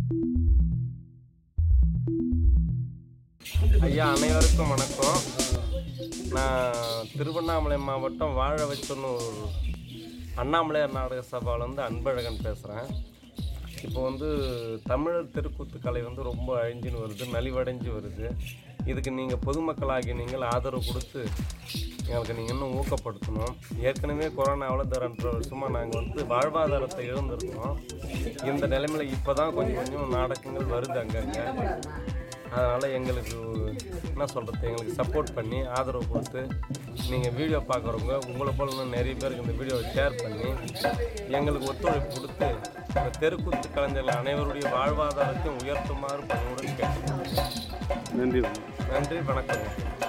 ஐயா அனைவருக்கும் வணக்கம் நான் திருவண்ணாமலை மாவட்டம் வாழ வச்சனூர் அண்ணாமலையார் நாடக சபாவிலேருந்து அன்பழகன் பேசுகிறேன் இப்போ வந்து தமிழர் தெருக்கூத்து கலை வந்து ரொம்ப அழிஞ்சுன்னு வருது நலிவடைஞ்சு வருது இதுக்கு நீங்கள் பொதுமக்களாகி நீங்கள் ஆதரவு கொடுத்து எங்களுக்கு நீங்கள் இன்னும் ஊக்கப்படுத்தணும் ஏற்கனவே கொரோனாவில் இந்த ரெண்டரை வருஷமாக நாங்கள் வந்து வாழ்வாதாரத்தை இழந்திருக்கோம் இந்த நிலைமையில் இப்போ தான் கொஞ்சம் கொஞ்சம் நாடகங்கள் வருது அங்கங்கே அதனால் எங்களுக்கு என்ன சொல்கிறது எங்களுக்கு சப்போர்ட் பண்ணி ஆதரவு கொடுத்து நீங்கள் வீடியோ பார்க்குறவங்க உங்களை போல இன்னும் நிறைய பேருக்கு இந்த வீடியோவை ஷேர் பண்ணி எங்களுக்கு ஒத்துழைப்பு கொடுத்து இந்த தெருக்கூத்து கலைஞர்கள் அனைவருடைய வாழ்வாதாரத்தையும் உயர்த்துமாறு பணியுடன் கேட்டுக்கிறேன் நன்றி நன்றி வணக்கம்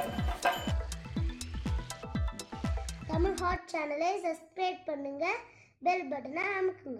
தமிழ் ஹாட் சேனலை சப்ஸ்கிரைப் பண்ணுங்க பெல் பட்டனை அமுக்குங்க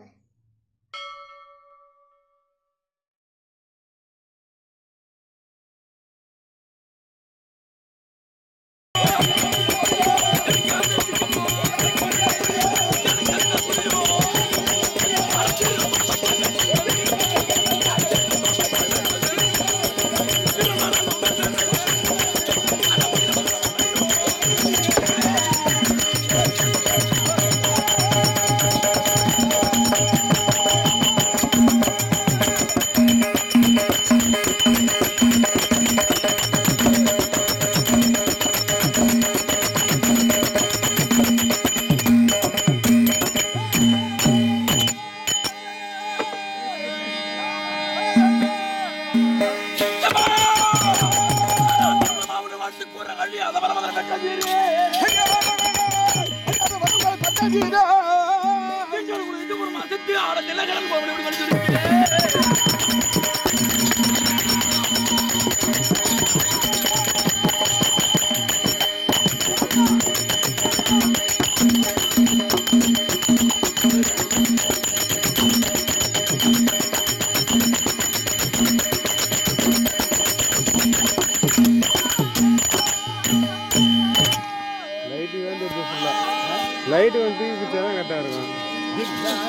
லைட்டு வந்து ஃபுல்லாக லைட்டு வந்து தூக்கி பிடிச்சா தான் கரெக்டாக இருக்கும்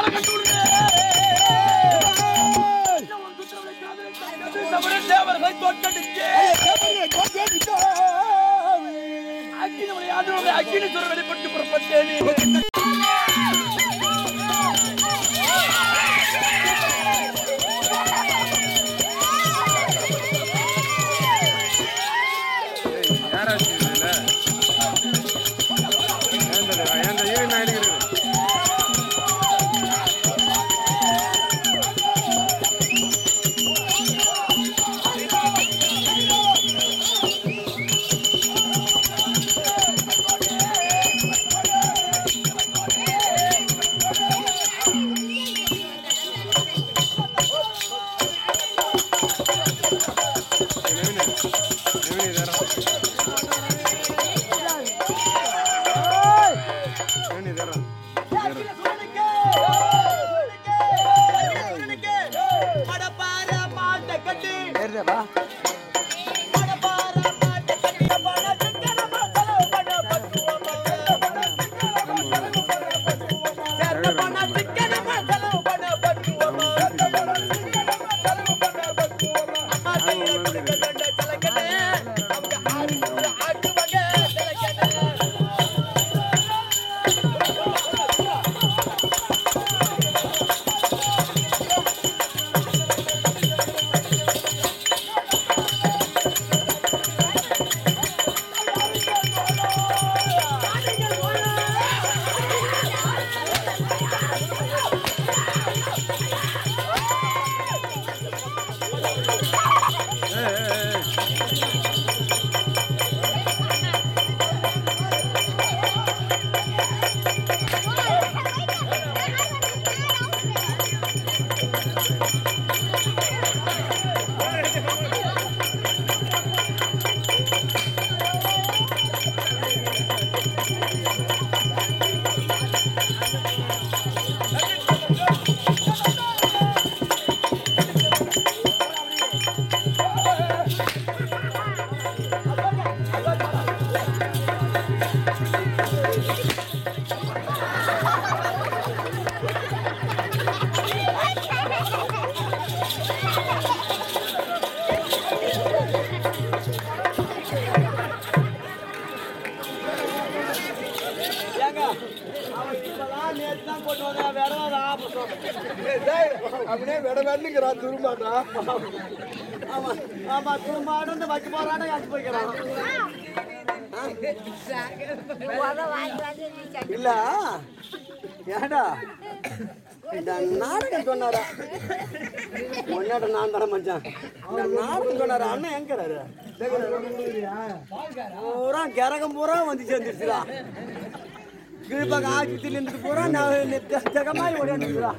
யாராச்சும் இல்லை ஏன் தலைவா ஏன் இரு நான் எடுக்கிறேன் நவீன நவீன தரம் நவீன தரம் அப்படியே விட வேண்டுங்கிறான் துரும்பாடா ஆமா ஆமா துரும்பாடு இந்த வைக்க போறாடா யாச்சு போய்க்கிறான் இல்ல ஏடா இந்த நாடகம் சொன்னாரா ஒன்னாட நான் தானே மச்சான் இந்த நாடகம் சொன்னாரா அண்ணன் எங்கிறாரு பூரா கரகம் பூரா வந்து சேர்ந்துருச்சுடா கீழ்பக்கம் ஆட்சி நின்றுட்டு பூரா நான் ஜகமாய் ஓடியாந்துருச்சுடா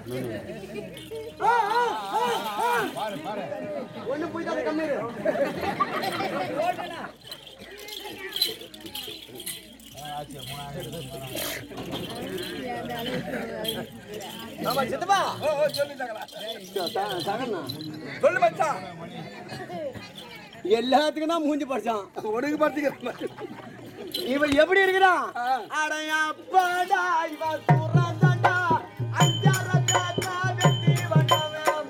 ஒண்ணு போயிட்டு கம்மி இரு. ஆமா சித்தப்பா ச- சகண்ணா. சொல்லு மச்சான் எல்லாத்துக்கும் தான் மூஞ்சி படிச்சான் உனக்கு பார்த்துக்கிறேன் இவன் எப்படி இருக்கிறான் அடையப்பாடா இவன் சுரந்தண்டா அஞ்சார காத்தா வெட்டி வந்தவன்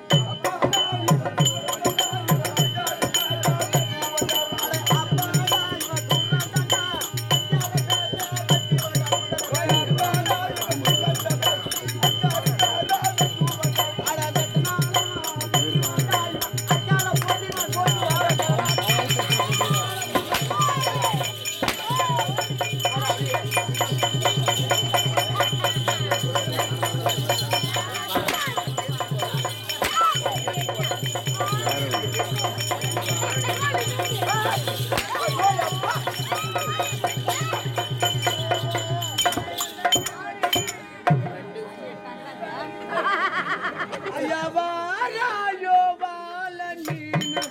ஐயா வாராயோ வாலனீனு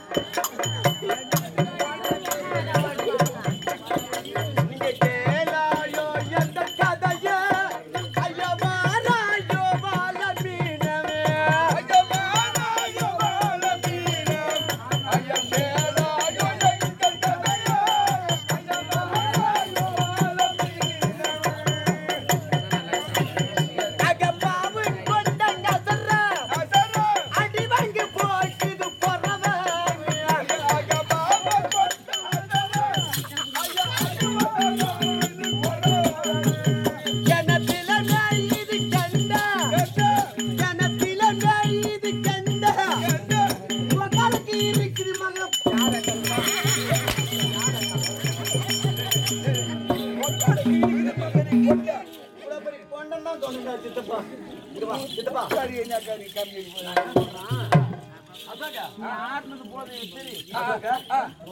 நீங்க கேளாயோ எந்த கதைய ஐயா வாராயோ வாலனீனவே ஐயா வாராயோ வாலனீனம் ஐயா கேளாயோ எந்த கதைய ஐயா வாராயோ வாலனீனம் அகப்பாவு கொண்ட நசர அடி வாங்கி போட்டுது பொறவன் அகப்பாவு கொண்ட கிணத்தில இது கண்ட கிணத்தில இது கண்ட உக்காலுக்கு இருக்குது மகன் இவ்வளவு பெரிய பொண்டன் தான் தோணுதா சித்தப்பா இங்க வா, சித்தப்பா அதாக்கா, அதாக்கா.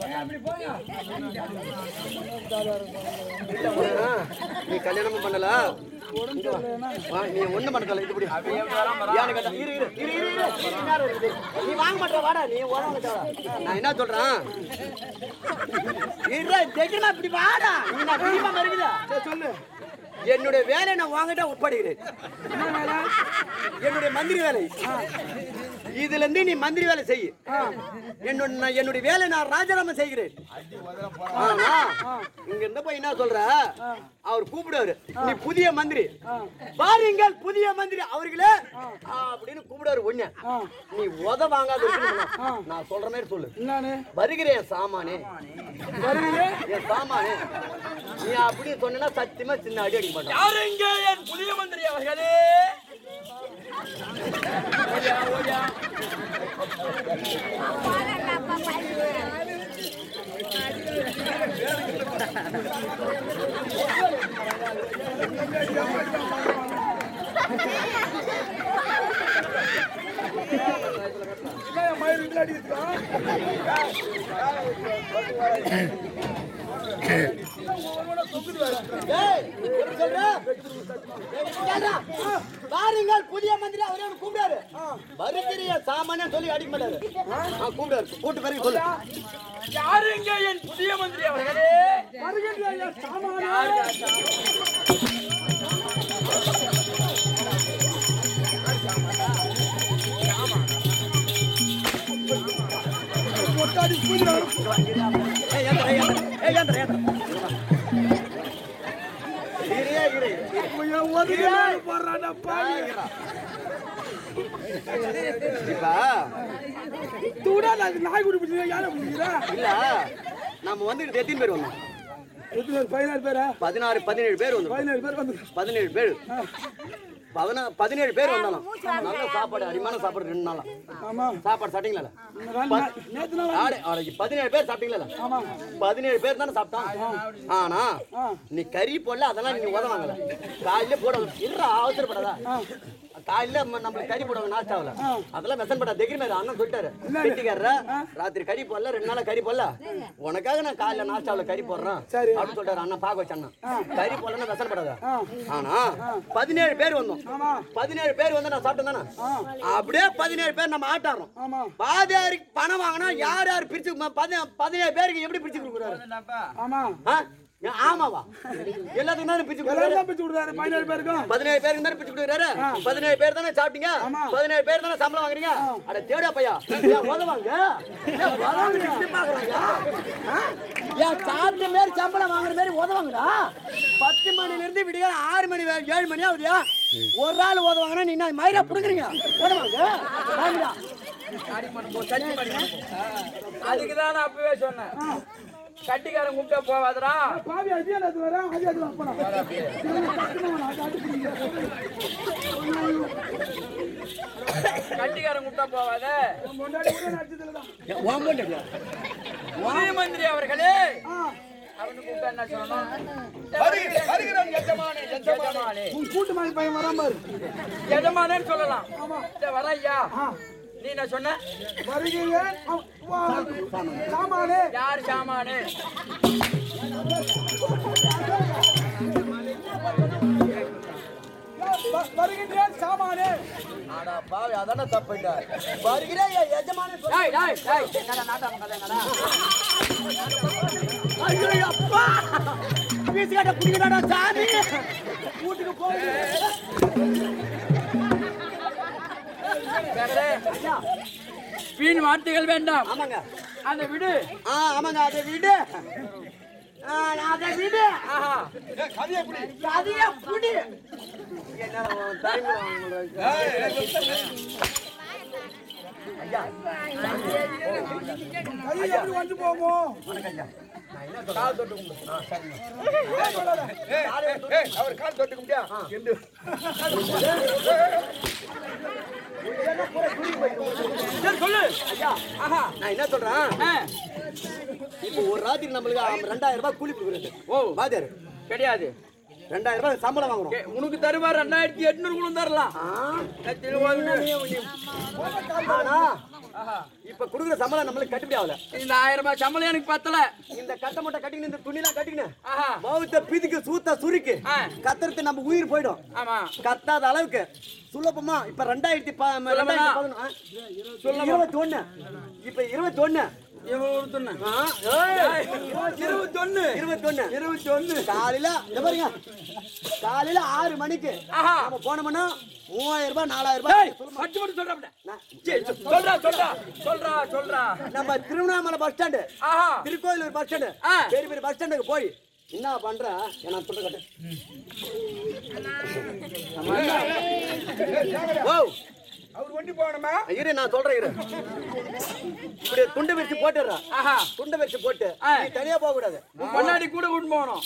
இல்ல, உனக்கு, நீ கல்யாணமும் பண்ணல இங்க வா. வா, நீ ஒண்ணும் பண்ணல இது இப்படி ஏன்னு கேட்டா, இரு, இரு, இரு, இரு, இரு. இரு, நேரம் இருக்குது. நீ வாங்க மாட்ட வாடா நீ உடம்பு நான் என்ன சொல்றேன் இரு, தைரியமா இப்படி வாடா நீ நான் பிரியமா மறுக்குதா சொல்லு என்னுடைய வேலை நான் வாங்கிட்ட ஒப்படைக்கிறேன் என்னுடைய மந்திரி வேலை இதுல இருந்து நீ மந்திரி வேலை செய் என்னோட நான் என்னுடைய வேலை நான் ராஜினாமா செய்கிறேன் ஆனா, இங்க இருந்த போய் என்ன சொல்ற அவர் கூப்பிடுவாரு நீ புதிய மந்திரி பாருங்கள் புதிய மந்திரி அவர்களே அப்படின்னு கூப்பிடுவாரு ஒண்ணு நீ உத வாங்காத இருக்கணும். நான் சொல்ற மாதிரி சொல்லு வருகிறேன் சாமானே வருகிறேன் என் சாமானே நீ அப்படி சொன்னா சத்தியமா சின்ன அடி அடிக்க மாட்டான் யாருங்க என் புதிய மந்திரி அவர்களே ஏய், எப்படி சொல்ற? ஏய், கேட்டா? பாருங்கள் புதிய மந்திரி அவரே அவனை கூப்பிடாரு வருகிறிய சாமானியம் சொல்லி அடிக்க மாட்டாரு ஆ, கூப்பிடாரு கூட்டு பிறகு சொல்லு யாருங்க என் புதிய மந்திரி அவர்களே ஏய், ஏந்திர, ஏந்திர. ஏய், ஏந்திர, ஏந்திர. இரு, இரு, இரு. இப்ப நாய்க்குடி பிடிச்சா யாரை பிடிக்கிறா இல்ல நம்ம வந்துட்டு எத்தனை பேர் வந்தோம் பதினாறு பேரா பதினாறு பதினேழு பேர் வந்தோம் பதினேழு பேர் வந்து பதினேழு பேர் பதினா பதினேழு பேர் வந்தாலும் நல்ல சாப்பாடு அருமையான சாப்பாடு ரெண்டு நாளா ஆமா சாப்பாடு சாப்பிட்டீங்களா இந்த ரெண்டு நாள் நேத்து நாள் ஆடு ஆடு பதினேழு பேர் சாப்பிட்டீங்களா ஆமா பதினேழு பேர் தானே சாப்பிட்டான் ஆனா நீ கறி போடல அதெல்லாம் நீ உதவாங்கல காலையில போட இருடா அவசரப்படாதா காலையில நம்ம நம்மளுக்கு கறி போடுவாங்க நாஸ்டாவில் அதெல்லாம் மெசன் பட்டா தெகிரி மேல அண்ணன் சொல்லிட்டாரு வீட்டுக்காரர ராத்திரி கறி போடல ரெண்டு நாளா கறி போடல உனக்காக நான் காலையில நாஸ்டாவில் கறி போடுறேன் சரி. அப்படின்னு சொல்லிட்டாரு அண்ணன் பார்க்க வச்ச அண்ணன் கறி போடலன்னா மெசன் படாத ஆனா பதினேழு பேர் வந்தோம் ஆமா பதினேழு பேர் வந்து நான் சாப்பிட்டேன் தானே அப்படியே பதினேழு பேர் நம்ம ஆட்டாடுறோம் ஆமா பாதியாருக்கு பணம் வாங்கினா யார் யார் பிரிச்சு ம- பதி- பதினேழு பேருக்கு எப்படி பிரிச்சு கொடுக்குறாரு ஆமா ஆ? ஏன் ஆமாவா எல்லாத்துக்கும் தானே பிரிச்சு கொடுக்குறாரு எல்லாம் பிச்சு விடுறாரு பதினேழு பேருக்கும் பதினேழு பேருக்கு தானே பிரிச்சு கொடுக்குறாரு பதினேழு பேர் தானே சாப்பிட்டீங்க பதினேழு பேர் தானே சம்பளம் வாங்குறீங்க அட தேடா பையா ஏன் உதவாங்க ஏன் உதவாங்க இப்படி பார்க்கறாங்க? ஆ? ஏன் சாப்பிட்ட மாரி சம்பளம் வாங்குற மாதிரி உதவாங்கடா பத்து மணில இருந்து விடிய ஆறு மணி வே- ஏழு மணி ஆகுதுயா ஒரு ஆள் உதவாங்கன்னா நீ என்ன மயிரா புடுங்குறீங்க உதவாங்க வாங்கடா. அதுக்கு தான் நான் அப்பவே சொன்னேன் கட்டிக்காரன் கூப்பிட்டா போவாதடா பாவி அஜய் அது வர அஜய் அது போனா கட்டிக்காரன் கூப்பிட்டா போவாத முன்னாடி கூட நடிச்சதுல தான் ஏன் உன் பொண்டாட்டியா? உதய மந்திரி அவர்களே அவனு கூப்பிட்டா என்ன சொல்லணும் வருகிறேன் எஜமானே எஜமானே உன் கூட்டு மாதிரி பையன் வராம பாரு எஜமானேன்னு சொல்லலாம் இந்த வர ஐயா நீ என்ன சொன்ன வருகிறேன் அவ்- வா- சாமானே யார் சாமானு வ- வருகின்றேன் சாமானே அட பாவி, அதானே தப்புடா. வருகிறேன் என் எஜமானன் சொல்லு. டேய் டேய் டேய் என்னடா நாட்டாம கதை என்னடா ஐயோ, அப்பா! வீட்டுக்காட்ட குடிக்கிறாடா, சாமி. வீட்டுக்கு போகுது. வேறே வீண் வார்த்தைகள் வேண்டாம் ஆமாங்க அந்த விடு ஆ, ஆமாங்க அதை விடு ஆ, அதை விடு ஆஹா கதையை புடி என்ன உன் தாய்மொழி அவங்களுக்கு? ஐயா, கை எப்படி வந்து போகும் வணக்கம் ஐயா. சரி சொல்லு ஐயா, ஆஹா நான் என்ன சொல்றேன் ஆ, இப்போ ஒரு ராத்திரி நம்மளுக்கு ஆ, ரெண்டாயிரம் ரூபாய் கூலி கொடுக்குறது ஓ பாத்தியாரு கிடையாது ரெண்டாயிரம் ரூபாய் சம்பளம் வாங்குறோம் கே- உனக்கு தருவார் ரெண்டாயிரத்தி எட்நூறு கூட தரலாம் ஆ, கத்தில வந்து ஆனா இப்ப குடுக்குற சம்பளம் நம்மளுக்கு கட்டுப்படி ஆகல இந்த ஆயிரம் ரூபாய் சம்பளம் எனக்கு பத்தல இந்த கட்ட மூட்டை கட்டிக்கின்னு இந்த துணிலாம் கட்டிக்கின்னு ஆஹா மௌத்த பிதுக்கு சூத்த சுருக்கு ஆ. கத்துறது நம்ம உயிர் போயிடும் ஆமா கத்தாத அளவுக்கு சுலபமா இப்ப ரெண்டாயிரத்தி ப- ரெண்டாயிரத்தி பதினொன்னு, ஆ? இருபத்தி ஒண்ணு இப்ப இருபத்தி ஒண்ணு இவன் ஒருத்தன இருபத்தி ஒண்ணு இருபத்தி ஒண்ணு இருபத்தி ஒண்ணு காலையில இங்க பாருங்க காலையில ஆறு மணிக்கு ஆஹா நம்ம போனோம்னா மூவாயிரம் ரூபாய் நாலாயிரம் ரூபாய் பட்டு மட்டும் சொல்றா நான் சொல்றா சொல்றா சொல்றா சொல்றா நம்ம திருவண்ணாமலை பஸ் ஸ்டாண்டு ஆஹா திருக்கோயிலூர் பஸ் ஸ்டாண்டு ஆ. பெரிய பெரிய பஸ் ஸ்டாண்டுக்கு போய் என்ன பண்ற என்ன துண்டு கட்டு ஓ அவர் வண்டி போகணுமா இரு நான் சொல்றேன் இரு இப்படி துண்டு வச்சு போட்டுடுறா ஆஹா துண்டை வச்சு போட்டு ஆ. நீ தனியா போக கூடாது உன் பொண்டாட்டி கூட கூட்டு போகணும்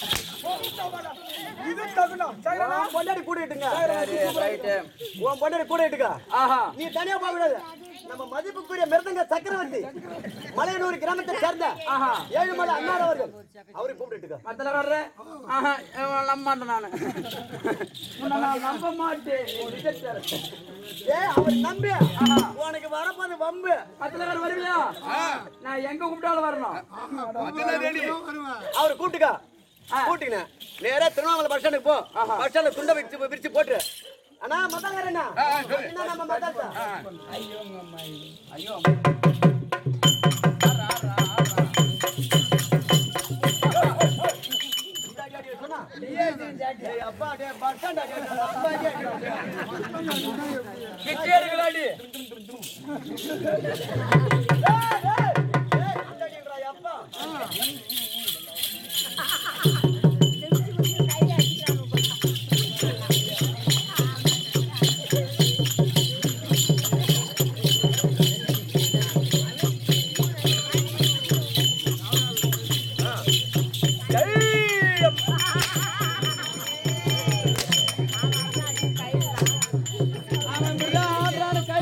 இது தகுனா சைரனா உன் பொண்டாடி கூட இட்டுங்க சரி ரைட்டு உன் பொண்டாடி கூட இட்டுக்க ஆஹா நீ தனியா போக கூடாது நம்ம மதிப்புக்குரிய மிருதங்க சக்கரவர்த்தி மலையனூர் கிராமத்தை சேர்ந்த ஆஹா ஏழுமலை அண்ணார் அவர்கள் அவரை கூப்பிட்டுட்டுக்க மத்தல வர்ற ஆஹா இவன் நம்ப மாட்டேன் நானு உன்னை நான் நம்ப மாட்டேன் நீ reject ஆ இருக்க. ஏ அவர் நம்பி உனக்கு வரப்போது வம்பு மத்தல வர வருவியா நான் எங்க கூப்பிட்டாலும் வரணும் அவர் கூப்பிட்டுக்க கூட்டிக்கினேன் நேரா திருவண்ணாமலை பஸ் ஸ்டாண்டுக்கு போ பஸ் ஸ்டாண்ட்ல துண்டை வச்சு விரிச்சு போட்டுரு அண்ணா மத்தாங்க என்ன என்ன நம்ம மத்தாச்சா அப்பா டேய், பஸ் ஸ்டாண்டா கேட்டா, அப்பா கேட்டா. கிட்டே இருக்கலாடி ஏய், ஏய், ஏய், அந்தடின்றா, அப்பா.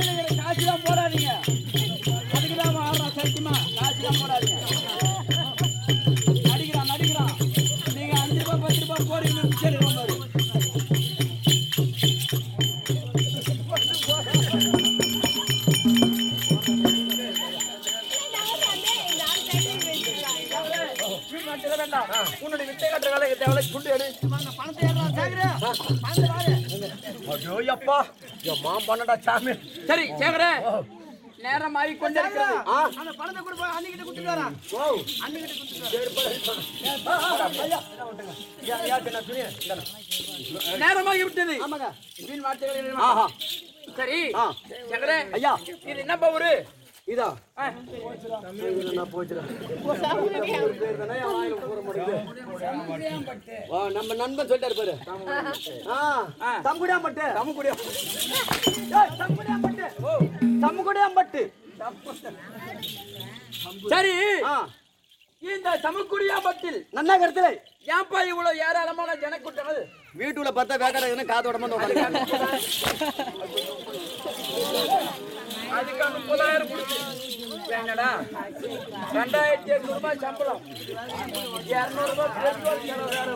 கையில காசுலாம் போடாதீங்க அதுக்கு தான் ஆடுறான் சத்தியமா காசுலாம் போடாதீங்க நடிக்கிறான் நடிக்கிறான் நீங்க அஞ்சு ரூபாய் பத்து ரூபாய் போடுறீங்க சரி பாரு உன்னுடைய வித்தை கட்டுற வேலைக்கு தேவை குண்டு எடு பணத்தை ஏறா சேகரே பணத்தை வாரு ஐயோ அப்பா எம்மா பண்ணடா சாமி சரி சேகரே நேரம் ஆகி கொண்டே இருக்கிறது அந்த பணத்தை கூட போய் அன்னிக்கிட்ட கொடுத்துட்டு வரா ஓ அன்னிக்கிட்ட கொடுத்துட்டு நேரமாகி விட்டது ஆமாங்க வீண் வார்த்தைகள் ஆஹா சரி சேகரே ஐயா இது என்ன பவுரு இதா நான் போச்சுடா வா, நம்ம நண்பன் சொல்லிட்டாரு பாரு ஆ, தம்புடியாம்பட்டு தம்முக்குடியா தம்புடியாம்பட்டு ஓ தம்முக்குடியாம்பட்டு சரி இந்த தமக்குடியாம்பட்டில் நன்னா கருத்துல ஏன்பா இவ்வளவு ஏராளமான ஜனக்கூட்டங்கள் வீட்டுல பார்த்தா வேக்காட காதோட அதுக்கு முப்பதாயிரம் கொடுத்து என்னடா ரெண்டாயிரத்தி எட்நூறு ரூபாய் சம்பளம் இருநூறு ரூபாய் பெட்ரோல் செலவு வேற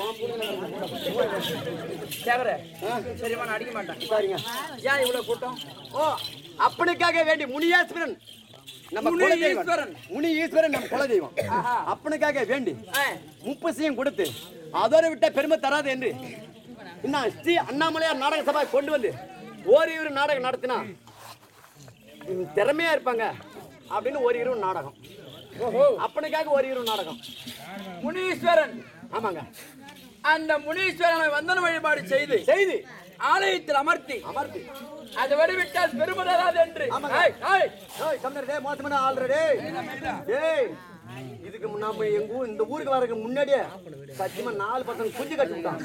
சேகர சரிமா நான் அடிக்க மாட்டேன் சரிங்க ஏன் இவ்வளவு கூட்டம் ஓ அப்பனுக்காக வேண்டி முனியாஸ்வரன் நம்ம குலதெய்வம் முனி ஈஸ்வரன் நம்ம குலதெய்வம் அப்பனுக்காக வேண்டி முப்பசியம் கொடுத்து அதோட விட்ட பெருமை தராது என்று இன்னும் ஸ்ரீ அண்ணாமலையார் நாடக சபை கொண்டு வந்து ஓரிரு நாடகம் நடத்தினா ம், திறமையா இருப்பாங்க அப்படின்னு ஒரு இரவு நாடகம் அப்பனுக்காக ஒரு இரவு நாடகம் முனீஸ்வரன் ஆமாங்க அந்த முனீஸ்வரனை வந்தன வழிபாடு செய்து செய்து ஆலயத்தில் அமர்த்தி அமர்த்தி அதை வடிவிட்டால் பெருமதராது என்று ஏய், ஏய், ஏய், கம்னர் டேய், மோசமான ஆள்றா டேய். டேய், இதுக்கு முன்னாம எங்க ஊர் இந்த ஊருக்கு வரக்கு முன்னாடியே சத்தியமா நாலு பசங்க குஞ்சு கட்டிவிட்டான்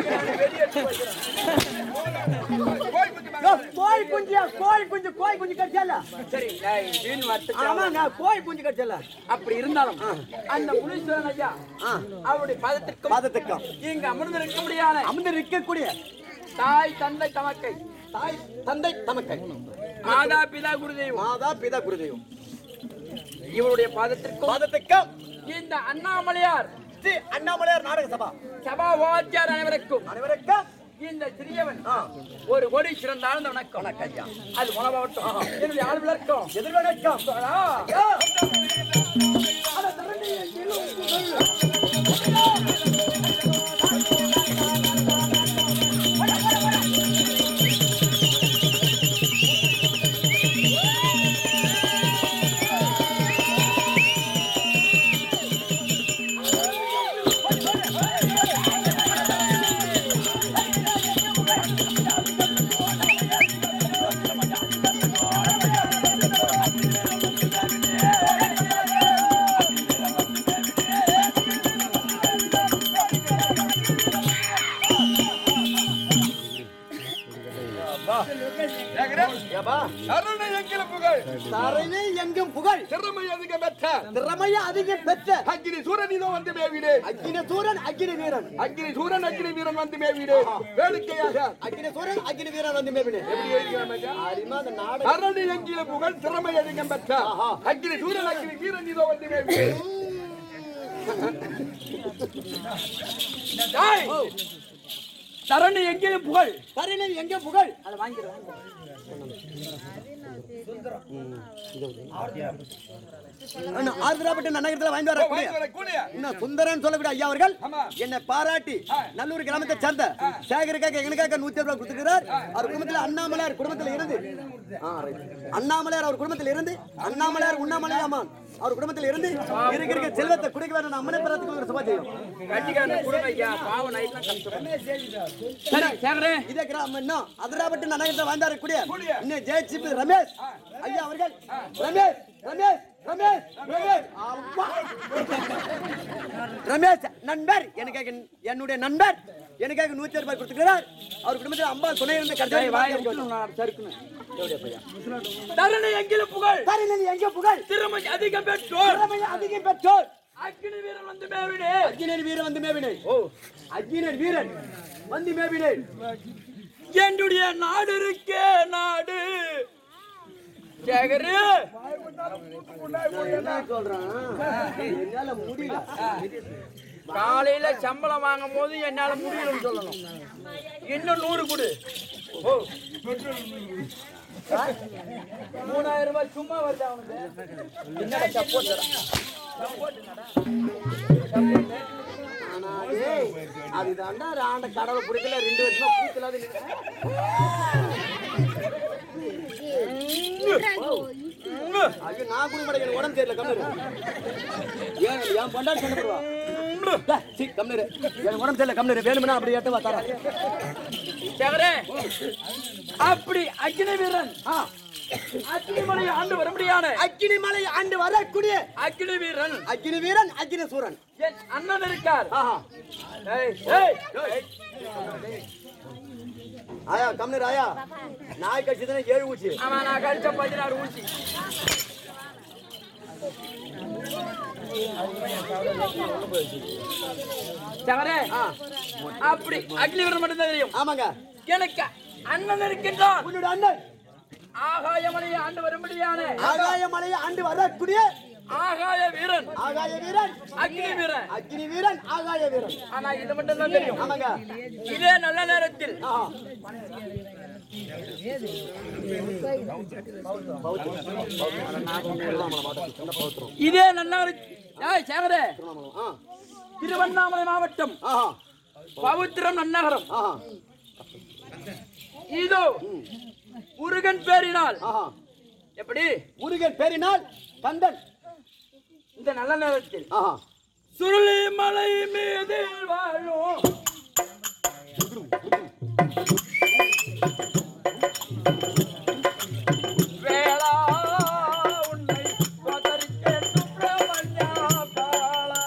கோழி குஞ்சியா கோழி குஞ்சு கோழி குஞ்சு கடிச்சல சரி ஆமாங்க கோழி குஞ்சு கடிச்சல அப்படி இருந்தாலும் அந்த முனீஸ்வரன் ஐயா அவருடைய பதத்திற்கும் பதத்திற்கும் இங்க அமர்ந்து இருக்க முடியாத அமர்ந்து இருக்கக்கூடிய தாய் தந்தை தமக்கை தாய் தந்தை தமக்கை மாதா பிதா குருதெய்வம் மாதா பிதா குருதெய்வம் இவருடைய பாதத்திற்கும் பாதத்திற்கும் இந்த அண்ணாமலையார் ஸ்ரீ அண்ணாமலையார் நாடக சபா சபா வாத்தியார் அனைவருக்கும் அனைவருக்கும் இந்த சிறியவன் ஒரு கோடி சிறந்த ஆழ்ந்த வணக்கம் வணக்கம் ஐயா அது உணவாகட்டும் என்னுடைய ஆள் விளக்கம் எதிர்வணக்கம் அருணை எங்கில புகழ் தரணி எங்கும் புகழ் திறமை அதிக பெற்ற திறமைய அதிகம் பெற்ற அக்கினி சூரன் இதோ வந்து மேவிடு அக்கின சூரன் அக்கினி வீரன் அக்கினி சூரன் அக்கினி வீரன் வந்து மேவிடு வேடிக்கையாக அக்கின சூரன் அக்கினி வீரன் வந்து மேபினே அரிமா அந்த நாடு அரணி எங்கில புகழ் திறமை அதிகம் பெற்ற அக்கினி சூரன் அக்கினி வீரன் இதோ வந்து மேவிடு தரணி எங்கேயும் புகழ் தரணி எங்க புகழ் அதை வாங்கிடுறேன் ஆந்திராப்பட்டு நகரத்துல வாங்கி வர கூடிய இன்னும் சுந்தரன் சொல்லக்கூடிய ஐயா அவர்கள் ஆமா. என்னை பாராட்டி நல்லூர் கிராமத்தை சேர்ந்த சேகருக்காக எங்களுக்காக நூத்தி ரூபாய் கொடுத்துக்கிறார் அவர் குடும்பத்தில் அண்ணாமலையார் குடும்பத்தில் இருந்து ஆ, right. அண்ணாமலையார் அவர் குடும்பத்தில் இருந்து அண்ணாமலையார் உண்ணாமலையாமான் அவர் குடும்பத்தில் இருந்து இருக்க இருக்க செல்வத்தை குடிக்க வேண்டிய அம்மனை பிறத்துக்கு ஒரு சுப செய்யும் கட்டிக்காரன் குடும்ப ஐயா பாவம் நைட்லாம் கஷ்டம் சரி சேகரே இதே கிராமம் இன்னும் அதிராபட்டு நகரத்தில் வாழ்ந்தாரக்கூடிய இன்னும் ஜெயசிபி ரமேஷ் ஐயா அவர்கள் ரமேஷ் ரமேஷ் ரமேஷ் ரமேஷ் அப்பா. ரமேஷ் நண்பர் எனக்காக என்னுடைய நண்பர் எனக்காக நூத்தி ரூபாய் கொடுத்துக்கிறார் அவர் குடும்பத்தில் அம்பா துணை இருந்து கடைசி தரணி எங்கிலும் புகழ் தரணி எங்க புகழ் திறமை அதிகம் பெற்றோர் திறமை அதிகம் பெற்றோர் அக்கினி வீரன் வந்து மேவிடு அக்னியர் வீரன் வந்து மேவினை ஓ அக்னியர் வீரன் வந்து மேவினை என்னுடைய நாடு இருக்கே நாடு சேகரு நான் என்ன சொல்றேன் என்னால முடியல காலையில சம்பளம் வாங்கும் போது என்னால முடியலன்னு சொல்லணும் இன்னும் நூறு கொடு ஓ ஆ? மூணாயிரம் ரூபாய் சும்மா வருது அவனுக்கு என்னடா சப்போர்ட் ஆனா டேய், அதுதான்டா ஆண்ட கடவுளை பிடிக்கல ரெண்டு வருஷமா பூத்தலாத ஐயோ நான் கூட மாட்டேன் எனக்கு உடம்பு தெரியல கம்மிரு ஏன் என் பண்டாடி சண்டை போடுவா டேய், சீ கம்மிரு எனக்கு உடம்பு தெரியல கம்மிரு வேணும்னா அப்படி ஏத்த வா தரேன் சேகரே அப்படி அக்னி வீரன் அக்னி மலை ஆண்டு வரும்படியான அக்கினி மலை ஆண்டு வரக்கூடிய அக்னி வீரன் அக்கினி வீரன் அக்கினி சூரன் என் அண்ணன் இருக்கார் ஆஹா ஏய், ஏய், ஏய். ஆயா கம்மிரு ஆயா நாய் கட்சி தானே ஏழு ஊச்சி ஆமா நான் கழிச்ச பதினாறு ஊசி சேகரே அப்படி அக்னி வீரன் மட்டும்தான் தெரியும் ஆமாங்க எனக்கு அண்ணன் இருக்கின்றான் உன்னோட அண்ணன் ஆகாயமலையை ஆண்டு வரும்படியான ஆகாய மலையை ஆண்டு வரக்கூடிய ஆகாய வீரன் ஆகாய வீரன் அக்னி வீரன் அக்கினி வீரன் ஆகாய வீரன் ஆனா இது மட்டும் தான் தெரியும் ஆமாங்க இதே நல்ல நேரத்தில் ஆஹா இதே நல்ல ஏய் சேகரே ஆ திருவண்ணாமலை மாவட்டம் ஆஹா பவித்திரம் நன்னகரம் ஆஹா இதோ முருகன் பேரினால் ஆஹா எப்படி முருகன் பேரினால் கந்தன் இந்த நல்ல நேரத்தில் ஆஹா சுருளி மலை மீது வாழும் வேளா உன்னை காதலித்தேன் சுப்பிரமணியா பாலா.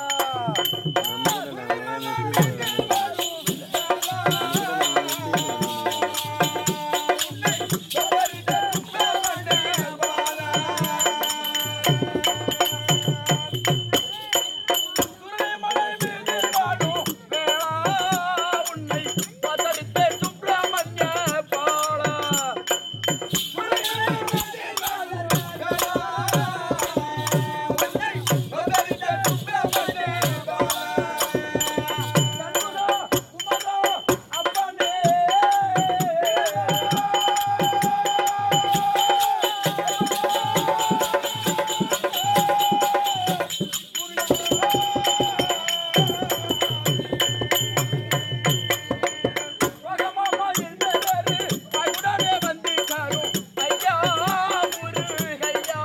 சுருளிமலை மீது வாழும் வேளா உன்னை காதலித்தேன் சுப்பிரமணியா பாலா. கண்ணுதா, உமதா, அப்பனே. ரோகமாமா இருந்தவரு, அயுடனே வந்து காரும். ஐயா, முருகையா.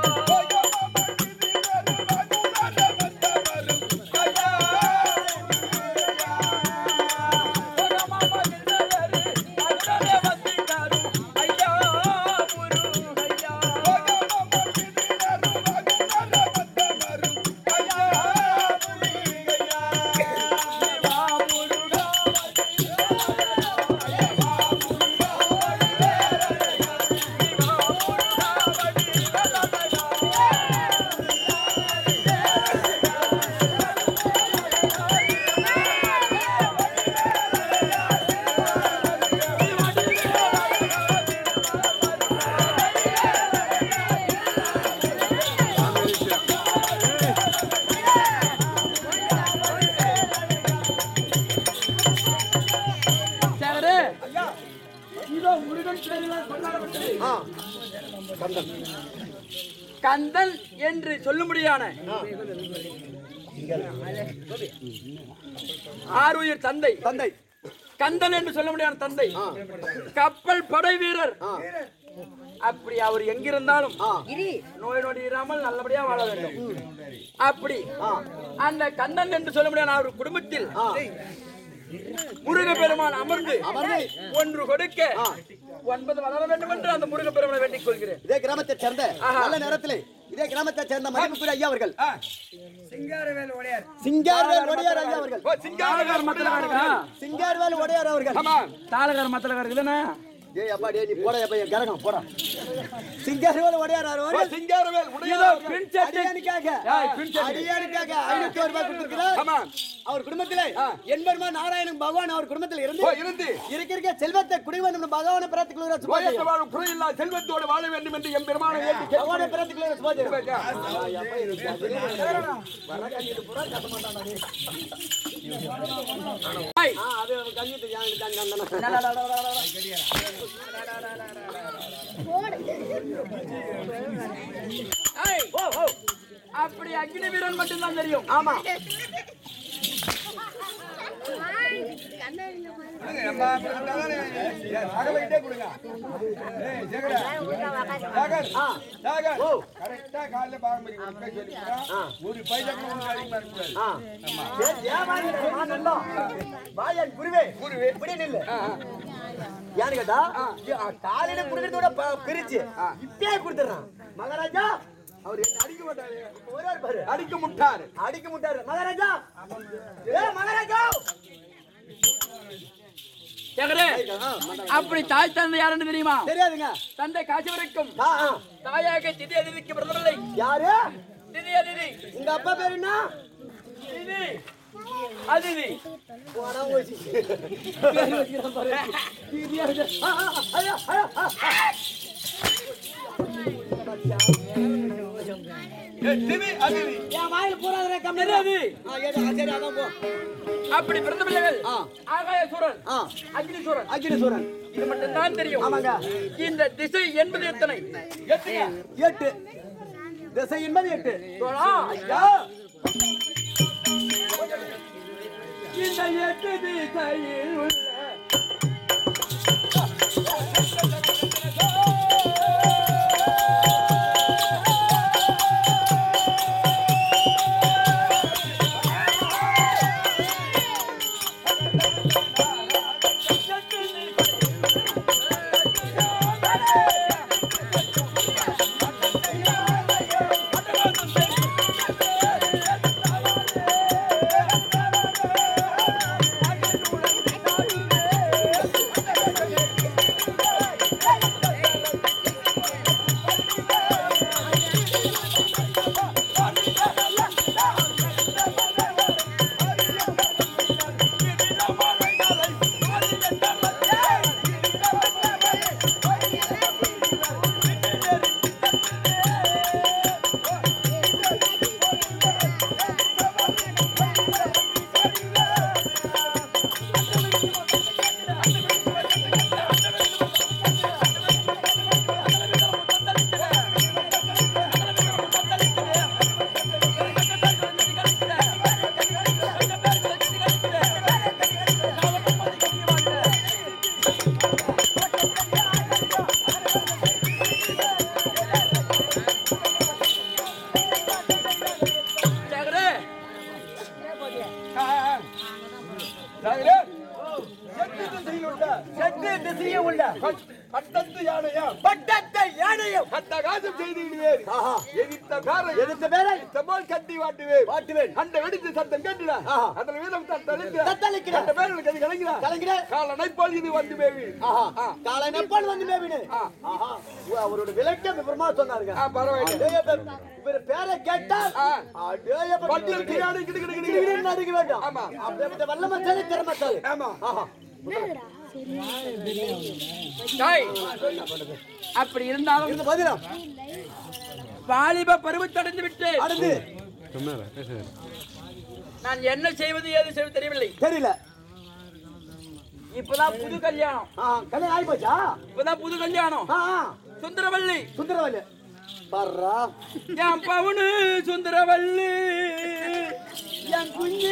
ரோகமாமா இருந்தவரு, அயுடனே வந்து காரும். ஐயா, முருகையா. வா, முருகா, சேகரே, இதோ முருகன் பேரினால் கொண்டாடப்பட்டது. ஆ கந்தன் கந்தன் என்று சொல்லும்படியான ஆறுயிர் தந்தை தந்தை கந்தன் என்று சொல்ல முடியாத தந்தை கப்பல் படை வீரர் ஆ அப்படி அவர் எங்கிருந்தாலும் ஆ நோய் நொடி இராமல் நல்லபடியா வாழ வேண்டும் அப்படி அந்த கந்தன் என்று சொல்ல முடியாத அவர் குடும்பத்தில் ஆ முருக பெருமான் அமர்ந்து அமர்ந்து ஒன்று கொடுக்க ஒன்பது வளர வேண்டும் என்று அந்த முருக பெருமானை வேண்டிக் கொள்கிறேன் இதே கிராமத்தை சேர்ந்த ஆஹா. நல்ல நேரத்திலே இதே கிராமத்தை சேர்ந்த மதிப்புக்குரிய ஐயா அவர்கள் சிங்காரவேல் ஒடையார் சிங்கார்வேல் ஒடையார் ஐயா அவர்கள் தாளகார் மத்தலகார் இருக்கா சிங்கார்வேல் ஒடையார் அவர்கள் தாளகார் மத்தலகார் இருக்குதானே ஏய் அப்பா டேய் நீ போடா அப்பா என் கரகம் போடா சிங்கார்வேல் ஒடையார் அவர்கள் சிங்காரவேல் இதோ பின் சட்டை அடியானுக்காக ஏய், பின் சட்டை. அடியானுக்காக ஐநூத்தி ஒரு ரூபாய் கொடுத்திருக்கிறார் ஆமா அவர் குடும்பத்திலே என்பருமா நாராயணன் பகவான் அவர் குடும்பத்தில் இருந்து ஓ, இருந்து இருக்க இருக்க செல்வத்தை குடி வேண்டும் பகவானை பிரார்த்திக்கிறோம் நோயற்ற சுபாஜயம் வாழும் குறையில்லா செல்வத்தோடு வாழ வேண்டும் என்று என் பெருமானை வேண்டி பகவானை பிரார்த்திக்கிறோம் சுபாஜயம் கேட்கிறேன். அது கண்ணி ஏய், அப்படி அக்னி வீரன் மட்டும்தான் தெரியும் ஆமா அகலையிட்டே கொடுங்க. ஏய், சேகரா. சாகர், சாகர். கரெக்டா காலைல பாரம்பரிய ஒரு பேச்சு சொல்லிக்கிறா. ஒரு பைசா கூட உனக்கு அதிகமா இருக்கக்கூடாது. வாயன் குருவே குருவே இப்படி நில்லு ஏன்னு கேட்டா இ- காலையில குடுக்கறதோட ப- பிரிச்சு இப்பயே கொடுத்துறான் மகாராஜா அவர் என்ன அடிக்க மாட்டாரு இப்ப வருவாரு பாரு அடிக்க முட்டாரு அடிக்க முட்டாரு மகாராஜா ஏ மகாராஜா சேகரே அப்படி தாய் தந்தை யாருன்னு தெரியுமா தெரியாதுங்க தந்தை காட்சி வரைக்கும் ஆ, ஆ. தாயாக திதி அதிதிக்கு பிரதமரை யாரு திதி அதிதி உங்க அப்பா பேர் என்ன திதி அதிதி போடா ஓசி. பேர் வச்சுக்கிறான் பாரு. தீதியா இருக்கு. ஆ, ஆ, ஆ, ஐயா, ஐயா, ஆ, ஆ. ஏய், திவி, அதிவி. என் வாயில போறாதே கம்மி தெரியாது. ஆ, ஏதோ, ஆ, சரி அதான் போ அப்படி பிறந்த பிள்ளைகள் ஆ. ஆகாய சூரன் ஆ அக்னி சூரன் அகிலேஸ்வரன் இது மட்டும் தான் தெரியும் ஆமாங்க. இந்த திசை என்பது எத்தனை எட்டு திசை என்பது எட்டு தோழா, ஐயா இந்த எட்டு திசையில் உள்ள சேகரே, சாகரே, எட்டு திசையில் உள்ள எட்டு திசையும் உள்ள பட்டத்து யானையா பட்டத்தை யானையும் அட்டகாசம் செய்திடுவேன் ஆஹா. எதிர்த்த காரை எதிர்த்த பேரை செம்மால் கட்டி வாட்டுவேன் வாட்டுவேன் அந்த வெடித்து சத்தம் கேட்டுடா ஆஹா. அந்த வீதம் தத்தளிக்கிற தத்தளிக்கிற. அந்த பேருக்கு அது கலங்கிறா கலங்கிற கால நைப்பால் இது வந்து மேவி ஆஹா காலை நப்பால் வந்து மேவினு ஆஹா ஓ, அவரோட விளக்கம் விவரமா சொன்னாருங்க ஆ, பரவாயில்லை. அடேய பே- இவர் பேரை கேட்டா ஆ. அடேய பே- பட்டியல் கிராடி கிடு கிடு கிடு கிடு. கிடுகிடுன்னு அடிக்க வேண்டும் ஆமா. அப்படிப்பட்ட வல்லமச்சாலி திறமச்சாலி ஆமா ஆஹா டேய், அப்படி இருந்தாலும் இந்த பதிலா வாலிப பருவத்தடைந்து விட்டு அடுத்து சொன்னாரா பேசுறாரு நான் என்ன செய்வது ஏது செய்வது தெரியவில்லை தெரியல இப்பதான் புது கல்யாணம் ஆ கல்யாணம் ஆகி போச்சா இப்பதான் புது கல்யாணம் ஆ ஆ. சுந்தரவல்லி சுந்தரவல்லி பர்றா என் பவுனு சுந்தரவல்லி என் குஞ்சு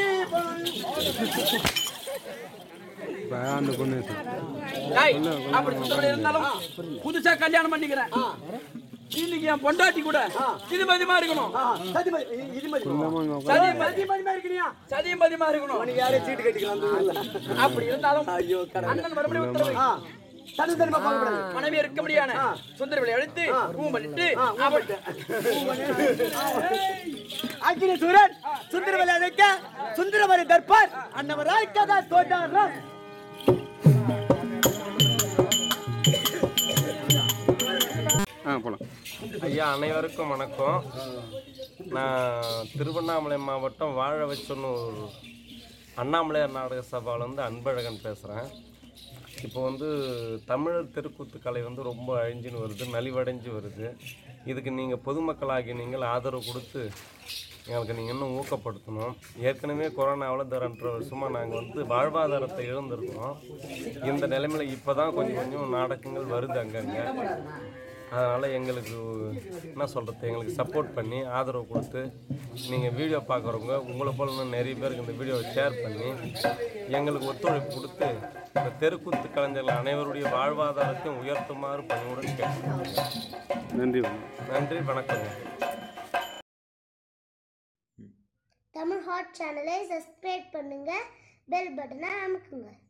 அந்த பொண்ணு டேய், அப்படி சுந்தரவல்லி இருந்தாலும் புதுசா கல்யாணம் பண்ணிக்கிறேன் இன்னைக்கு என் பொண்டாட்டி கூட இது மதியமா இருக்கணும் ஆ சதிமதி இ- இதுமதி சதி சதிமதி மாதிரி இருக்கிறியா சதியும் மதியமா இருக்கணும் உனக்கு யாரே சீட்டு கட்டிக்கலாம் அந்த ஊர்ல. அப்படி இருந்தாலும் ஐயோ கடவுளே. அண்ணன் மறுபடியும் உத்தரவு ஆ தனி தனிமா பார்க்கக்கூடாது மனைவி இருக்க முடியாது சுந்தரவல்லி அழைத்து பூ பண்ணிட்டு அவள் அக்கினி சூரன் சுந்தரவல்லி அழைக்க சுந்தரவல்லி தர்பார் அன்னவராய் கதா தோட்டாரம் ஆ போலாம் ஐயா அனைவருக்கும் வணக்கம் நான் திருவண்ணாமலை மாவட்டம் வாழ வச்சொன்னு ஒரு அண்ணாமலையார் நாடக சபாவிலேருந்து அன்பழகன் பேசுகிறேன் இப்போ வந்து தமிழர் தெருக்கூத்து கலை வந்து ரொம்ப அழிஞ்சுன்னு வருது நலிவடைஞ்சு வருது இதுக்கு நீங்கள் பொதுமக்களாகி நீங்கள் ஆதரவு கொடுத்து எங்களுக்கு நீங்கள் இன்னும் ஊக்கப்படுத்தணும் ஏற்கனவே கொரோனாவில் இந்த ரெண்டரை வருஷமாக நாங்கள் வந்து வாழ்வாதாரத்தை இழந்திருக்கோம் இந்த நிலைமையில் இப்போ தான் கொஞ்சம் கொஞ்சம் நாடகங்கள் வருது அங்கங்கே அதனால் எங்களுக்கு என்ன சொல்கிறது எங்களுக்கு சப்போர்ட் பண்ணி ஆதரவு கொடுத்து நீங்கள் வீடியோ பார்க்குறவங்க உங்களை போல இன்னும் நிறைய பேருக்கு இந்த வீடியோவை ஷேர் பண்ணி எங்களுக்கு ஒத்துழைப்பு கொடுத்து இந்த தெருக்கூத்து கலைஞர்கள் அனைவருடைய வாழ்வாதாரத்தையும் உயர்த்துமாறு பணிவுடன் கேட்கிறேன் நன்றி நன்றி வணக்கங்க தமிழ் ஹாட் சேனலை சப்ஸ்கிரைப் பண்ணுங்க பெல் பட்டனை அமுக்குங்க